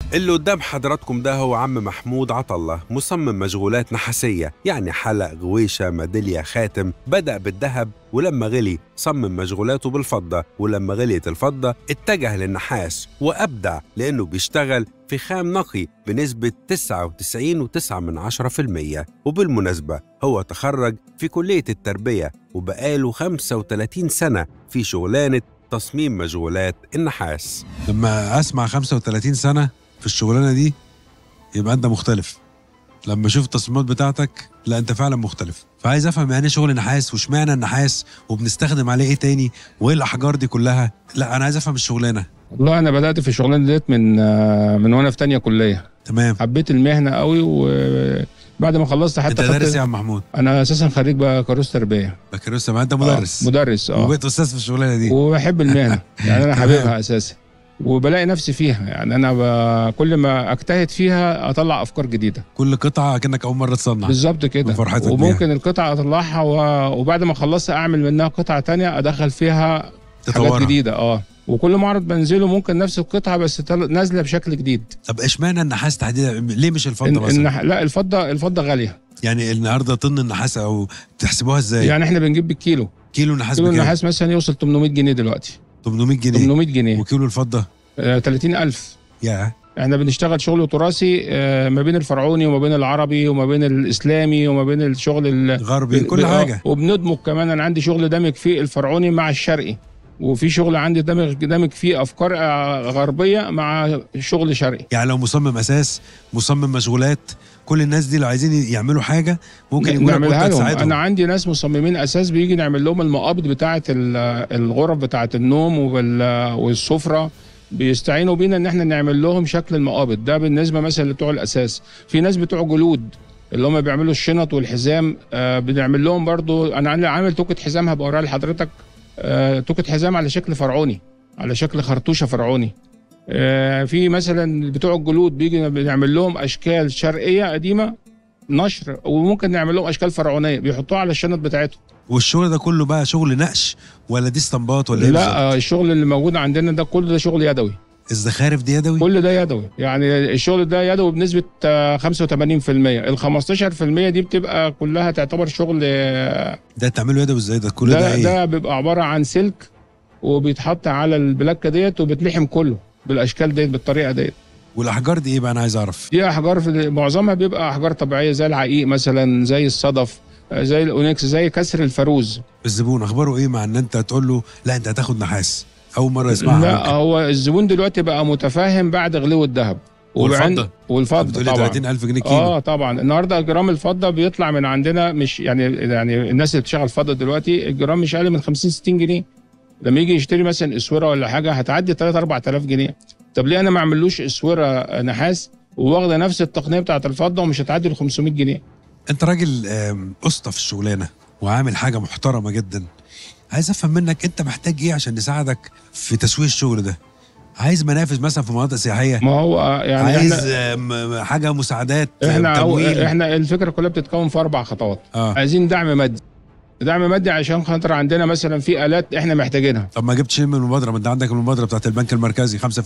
اللي قدام حضراتكم ده هو عم محمود عطلة مصمم مشغولات نحاسية يعني حلق غويشة ميدالية خاتم بدأ بالذهب ولما غلي صمم مشغولاته بالفضة ولما غليت الفضة اتجه للنحاس وأبدع لأنه بيشتغل في خام نقي بنسبة 99.9% وبالمناسبة هو تخرج في كلية التربية وبقاله 35 سنة في شغلانة تصميم مشغولات النحاس لما اسمع 35 سنه في الشغلانه دي يبقى انت مختلف لما اشوف التصميمات بتاعتك لا انت فعلا مختلف فعايز افهم يعني ايه شغل نحاس واشمعنى النحاس وبنستخدم عليه ايه تاني وايه الاحجار دي كلها لا انا عايز افهم الشغلانه والله انا بدات في الشغلانه ديت من آه، من وانا في تانية كليه تمام حبيت المهنه قوي وبعد ما خلصت انت حتى دارس خدت يا عم محمود انا اساسا خريج بكالوريوس تربيه بكالوريوس ما انت مدرس آه، مدرس اه وبقيت استاذ في الشغلانه دي وبحب المهنه يعني انا تمام. حاببها اساسا وبلاقي نفسي فيها يعني انا ب... كل ما اجتهد فيها اطلع افكار جديده كل قطعه كانك اول مره تصنع بالظبط كده من فرحتك وممكن القطعه اطلعها و... وبعد ما اخلصها اعمل منها قطعه تانية ادخل فيها حاجات تطورها جديده اه وكل معرض بنزله ممكن نفس القطعه بس تل... نازله بشكل جديد طب اشمعنى النحاس تحديدا ليه مش الفضه إن... مثلا إن... لا الفضه الفضه غاليه يعني النهارده طن النحاس او تحسبوها ازاي يعني احنا بنجيب بالكيلو كيلو نحاس كيلو بكام النحاس مثلا يوصل 800 جنيه دلوقتي 800 جنيه 800 جنيه وكيلو الفضه آه 30000 يا احنا بنشتغل شغل تراثي آه، ما بين الفرعوني وما بين العربي وما بين الاسلامي وما بين الشغل ال... غربي كل آه، حاجه وبندمج كمان انا عندي شغل دمج فيه الفرعوني مع الشرقي وفي شغل عندي دمج دمج فيه افكار آه، غربيه مع شغل شرقي يعني لو مصمم اساس مصمم مشغولات كل الناس دي لو عايزين يعملوا حاجه ممكن يقول لك نعملها وانت لهم تساعدهم انا عندي ناس مصممين اساس بيجي نعمل لهم المقابض بتاعه ال- الغرف بتاعه النوم وال- والسفره بيستعينوا بينا ان احنا نعمل لهم شكل المقابض ده بالنسبه مثلا لبتوع الاساس في ناس بتوع جلود اللي هم بيعملوا الشنط والحزام آه بنعمل لهم برضو انا عامل- عامل توكه حزام هبقى اوريها لحضرتك آه توكه حزام على شكل فرعوني على شكل خرطوشه فرعوني آه في مثلا بتوع الجلود بيجي بنعمل لهم اشكال شرقيه قديمه نشر وممكن نعمل لهم اشكال فرعونيه بيحطوها على الشنط بتاعتهم والشغل ده كله بقى شغل نقش ولا دي اسطمبات ولا ايه بالظبط؟ لا آه، الشغل اللي موجود عندنا ده كل ده شغل يدوي الزخارف دي يدوي كل ده يدوي يعني الشغل ده يدوي بنسبه آه، 85% ال 15% دي بتبقى كلها تعتبر شغل آه، ده تعمله يدوي ازاي ده كل ده, ده ايه ده بيبقى عباره عن سلك وبيتحط على البلاكه ديت وبتلحم كله بالاشكال ديت بالطريقه ديت والاحجار دي ايه بقى انا عايز اعرف دي احجار في معظمها بيبقى احجار طبيعيه زي العقيق مثلا زي الصدف آه، زي الاونكس زي كسر الفاروز الزبون اخباره ايه مع ان انت تقول له لا انت هتاخد نحاس اول مره يسمعها لا ممكن. هو الزبون دلوقتي بقى متفاهم بعد غلو الذهب والفضة؟ وبعن- والفضه بتقول لي طبعا 30000 جنيه كيلو اه طبعا النهارده جرام الفضه بيطلع من عندنا مش يعني يعني الناس اللي بتشتغل فضه دلوقتي الجرام مش اقل من 50 60 جنيه لما يجي يشتري مثلا اسوره ولا حاجه هتعدي 3 4000 جنيه طب ليه انا ما اعملوش اسوره نحاس وواخده نفس التقنيه بتاعت الفضه ومش هتعدي ال 500 جنيه انت راجل آم، اسطى في الشغلانه وعامل حاجه محترمه جدا عايز افهم منك انت محتاج ايه عشان نساعدك في تسويق الشغل ده عايز منافذ مثلا في مناطق سياحيه ما هو آه، يعني عايز احنا آم، حاجه مساعدات احنا تمويل احنا الفكره كلها بتتكون في اربع خطوات اه عايزين دعم مادي دعم مادي عشان خاطر عندنا مثلا في الات احنا محتاجينها طب ما جبتش من المبادره ما انت عندك المبادره بتاعت البنك المركزي 5%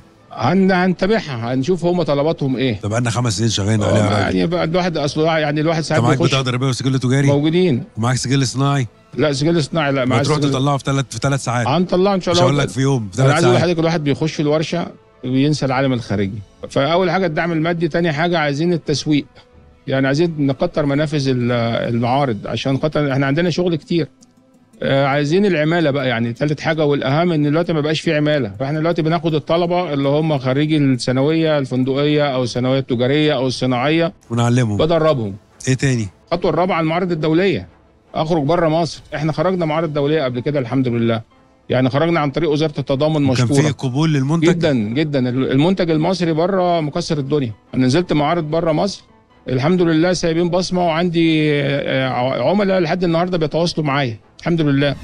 هن هنتابعها هنشوف هم طلباتهم ايه طب بقالنا خمس سنين شغالين عليها يا راجل. يعني بقى الواحد اصله يعني الواحد انت ساعات معاك بيخش بطاقه ضريبيه وسجل تجاري موجودين ومعاك سجل صناعي لا سجل صناعي لا معاه هتروح سجل- تطلعه في ثلاث في ثلاث ساعات هنطلعه ان شاء مش الله هقول لك في يوم في انا ثلاث عايز اقول ساعات لحضرتك الواحد بيخش في الورشه بينسى العالم الخارجي فاول حاجه الدعم المادي تاني حاجه عايزين التسويق يعني عايزين نكتر منافذ ال- المعارض عشان خاطر احنا عندنا شغل كتير آه، عايزين العماله بقى يعني ثالث حاجه والاهم ان دلوقتي ما بقاش في عماله فاحنا دلوقتي بناخد الطلبه اللي هم خريجي الثانويه الفندقيه او الثانويه التجاريه او الصناعيه ونعلمهم بدربهم ايه تاني الخطوه الرابعه المعارض الدوليه اخرج بره مصر احنا خرجنا معارض دوليه قبل كده الحمد لله يعني خرجنا عن طريق وزاره التضامن وكان مشكوره في قبول للمنتج جدا جدا المنتج المصري بره مكسر الدنيا انا نزلت معارض بره مصر الحمد لله سايبين بصمه وعندي آه، عملاء لحد النهارده بيتواصلوا معايا الحمد لله